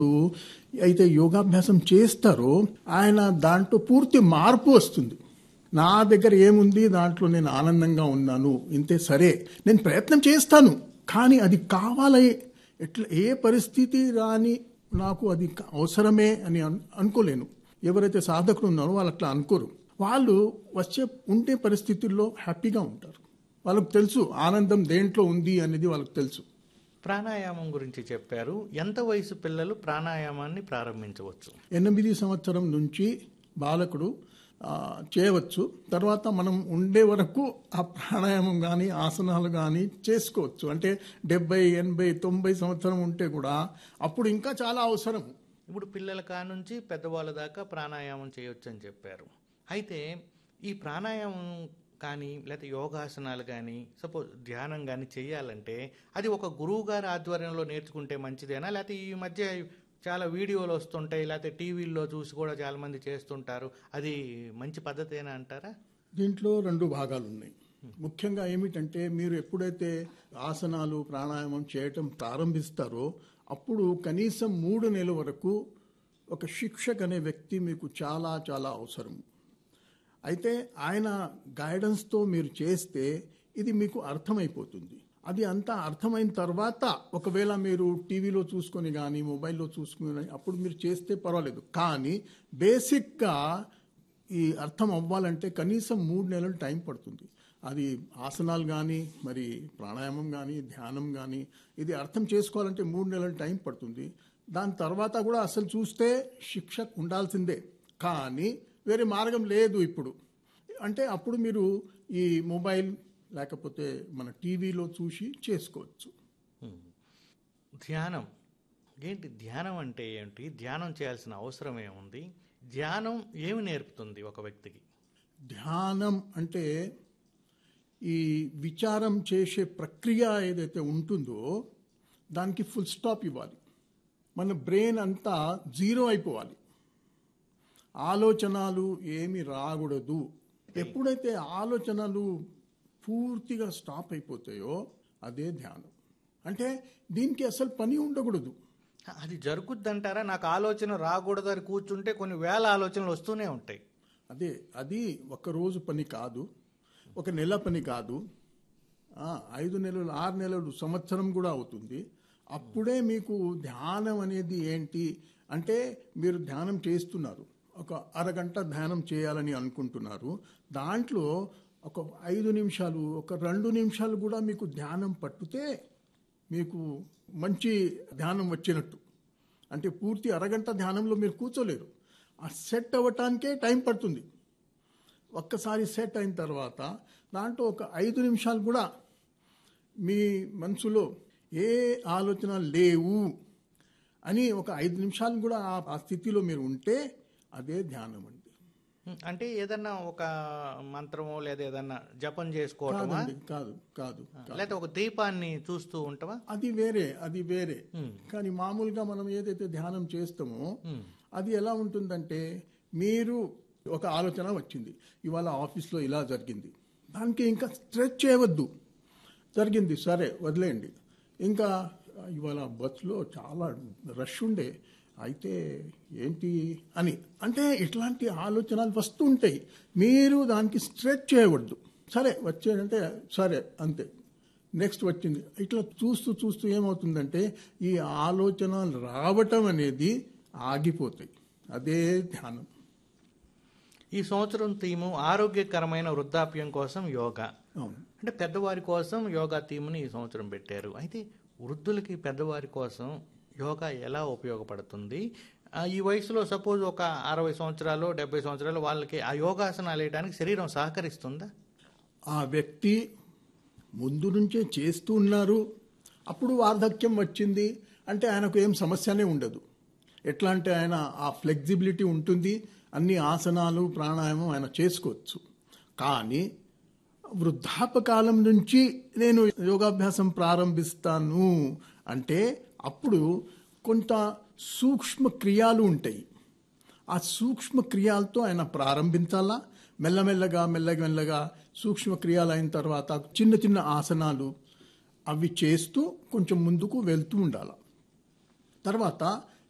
అయితే యోగాభ్యాసం చేస్తారో ఆయన దాంట్లో పూర్తి మార్పు వస్తుంది నా దగ్గర ఏముంది దాంట్లో నేను ఆనందంగా ఉన్నాను ఇంతే సరే నేను ప్రయత్నం చేస్తాను కానీ అది కావాలి ఎట్లా ఏ పరిస్థితి రాని నాకు అది అవసరమే అని అన్- అనుకోలేను ఎవరైతే సాధకులు ఉన్నారో వాళ్ళు అట్లా అనుకోరు వాళ్ళు వచ్చే ఉండే పరిస్థితుల్లో హ్యాపీగా ఉంటారు వాళ్ళకు తెలుసు ఆనందం దేంట్లో ఉంది అనేది వాళ్ళకి తెలుసు ప్రాణాయామం గురించి చెప్పారు ఎంత వయసు పిల్లలు ప్రాణాయామాన్ని ప్రారంభించవచ్చు ఎనిమిది సంవత్సరం నుంచి బాలకుడు ఆ, చేయవచ్చు తర్వాత మనం ఉండే వరకు ఆ ప్రాణాయామం కానీ ఆసనాలు కానీ చేసుకోవచ్చు అంటే డెబ్బై ఎనభై తొంభై సంవత్సరం ఉంటే కూడా అప్పుడు ఇంకా చాలా అవసరం ఇప్పుడు పిల్లల కా నుంచి పెద్దవాళ్ళ దాకా ప్రాణాయామం చేయొచ్చు అని చెప్పారు అయితే ఈ ప్రాణాయామం కానీ లేకపోతే యోగాసనాలు కానీ సపోజ్ ధ్యానం కానీ చేయాలంటే అది ఒక గురువు గారి ఆధ్వర్యంలో నేర్చుకుంటే మంచిదేనా లేకపోతే ఈ మధ్య చాలా వీడియోలు వస్తుంటాయి లేకపోతే టీవీల్లో చూసి కూడా చాలా మంది చేస్తుంటారు అది మంచి పద్ధతేనా అంటారా దీంట్లో రెండు భాగాలు ఉన్నాయి ముఖ్యంగా ఏమిటంటే మీరు ఎప్పుడైతే ఆసనాలు ప్రాణాయామం చేయటం ప్రారంభిస్తారో అప్పుడు కనీసం మూడు నెలల వరకు ఒక శిక్షక్ అనే వ్యక్తి మీకు చాలా చాలా అవసరం అయితే ఆయన గైడెన్స్తో మీరు చేస్తే ఇది మీకు అర్థమైపోతుంది అది అంతా అర్థమైన తర్వాత ఒకవేళ మీరు టీవీలో చూసుకొని కానీ మొబైల్లో చూసుకొని అప్పుడు మీరు చేస్తే పర్వాలేదు కానీ బేసిక్గా ఈ అర్థం అవ్వాలంటే కనీసం మూడు నెలలు టైం పడుతుంది అది ఆసనాలు కానీ మరి ప్రాణాయామం కానీ ధ్యానం కానీ ఇది అర్థం చేసుకోవాలంటే మూడు నెలలు టైం పడుతుంది దాని తర్వాత కూడా అసలు చూస్తే శిక్ష ఉండాల్సిందే కానీ వేరే మార్గం లేదు ఇప్పుడు అంటే అప్పుడు మీరు ఈ మొబైల్ లేకపోతే మన టీవీలో చూసి చేసుకోవచ్చు ధ్యానం ఏంటి ధ్యానం అంటే ఏంటి ధ్యానం చేయాల్సిన అవసరం ఏముంది ధ్యానం ఏమి నేర్పుతుంది ఒక వ్యక్తికి ధ్యానం అంటే ఈ విచారం చేసే ప్రక్రియ ఏదైతే ఉంటుందో దానికి ఫుల్ స్టాప్ ఇవ్వాలి మన బ్రెయిన్ అంతా జీరో అయిపోవాలి ఆలోచనలు ఏమి రాకూడదు ఎప్పుడైతే ఆలోచనలు పూర్తిగా స్టాప్ అయిపోతాయో అదే ధ్యానం అంటే దీనికి అసలు పని ఉండకూడదు అది జరుగుద్దంటారా నాకు ఆలోచన రాకూడదు అని కూర్చుంటే కొన్ని వేల ఆలోచనలు వస్తూనే ఉంటాయి అదే అది ఒక రోజు పని కాదు ఒక నెల పని కాదు ఆ, ఐదు నెలలు ఆరు నెలలు సంవత్సరం కూడా అవుతుంది అప్పుడే మీకు ధ్యానం అనేది ఏంటి అంటే మీరు ధ్యానం చేస్తున్నారు ఒక అరగంట ధ్యానం చేయాలని అనుకుంటున్నారు దాంట్లో ఒక ఐదు నిమిషాలు ఒక రెండు నిమిషాలు కూడా మీకు ధ్యానం పట్టుతే మీకు మంచి ధ్యానం వచ్చినట్టు అంటే పూర్తి అరగంట ధ్యానంలో మీరు కూర్చోలేరు ఆ సెట్ అవ్వటానికే టైం పడుతుంది ఒక్కసారి సెట్ అయిన తర్వాత దాంట్లో ఒక ఐదు నిమిషాలు కూడా మీ మనసులో ఏ ఆలోచన లేవు అని ఒక ఐదు నిమిషాలు కూడా ఆ- ఆ స్థితిలో మీరు ఉంటే అదే ధ్యానం అండి అంటే ఏదన్నా ఒక మంత్రమో లేదా ఏదన్నా జపం చేసుకోవటమా కాదండి కాదు కాదు లేకపోతే ఒక దీపాన్ని చూస్తూ ఉంటావా అది వేరే అది వేరే కానీ మామూలుగా మనం ఏదైతే ధ్యానం చేస్తామో అది ఎలా ఉంటుందంటే మీరు ఒక ఆలోచన వచ్చింది ఇవాళ ఆఫీస్లో ఇలా జరిగింది దానికి ఇంకా స్ట్రెచ్ చేయవద్దు జరిగింది సరే వదిలేయండి ఇంకా ఇవాళ బస్సులో చాలా రష్ ఉండే అయితే ఏంటి అని అంటే ఇట్లాంటి ఆలోచనలు వస్తూ ఉంటాయి మీరు దానికి స్ట్రెచ్ చేయవద్దు సరే వచ్చేదంటే సరే అంతే నెక్స్ట్ వచ్చింది ఇట్లా చూస్తూ చూస్తూ ఏమవుతుందంటే ఈ ఆలోచనలు రావటం అనేది ఆగిపోతాయి అదే ధ్యానం ఈ సంవత్సరం థీము ఆరోగ్యకరమైన వృద్ధాప్యం కోసం యోగా అవును అంటే పెద్దవారి కోసం యోగా థీమ్ని ఈ సంవత్సరం పెట్టారు అయితే వృద్ధులకి పెద్దవారి కోసం యోగా ఎలా ఉపయోగపడుతుంది ఆ, ఈ వయసులో సపోజ్ ఒక అరవై సంవత్సరాలు డెబ్బై సంవత్సరాలు వాళ్ళకి ఆ యోగాసనాలు వేయడానికి శరీరం సహకరిస్తుందా ఆ వ్యక్తి ముందు నుంచే చేస్తూ ఉన్నారు అప్పుడు వార్ధక్యం వచ్చింది అంటే ఆయనకు ఏం సమస్యనే ఉండదు ఎట్లా అంటే ఆయన ఆ ఫ్లెక్సిబిలిటీ ఉంటుంది అన్ని ఆసనాలు ప్రాణాయామం ఆయన చేసుకోవచ్చు కానీ వృద్ధాపకాలం నుంచి నేను యోగాభ్యాసం ప్రారంభిస్తాను అంటే అప్పుడు కొంత సూక్ష్మ క్రియాలు ఉంటాయి ఆ సూక్ష్మ క్రియాలతో ఆయన ప్రారంభించాలా మెల్లమెల్లగా మెల్లగా మెల్లగా సూక్ష్మ క్రియాలు అయిన తర్వాత చిన్న చిన్న ఆసనాలు అవి చేస్తూ కొంచెం ముందుకు వెళ్తూ ఉండాలి తర్వాత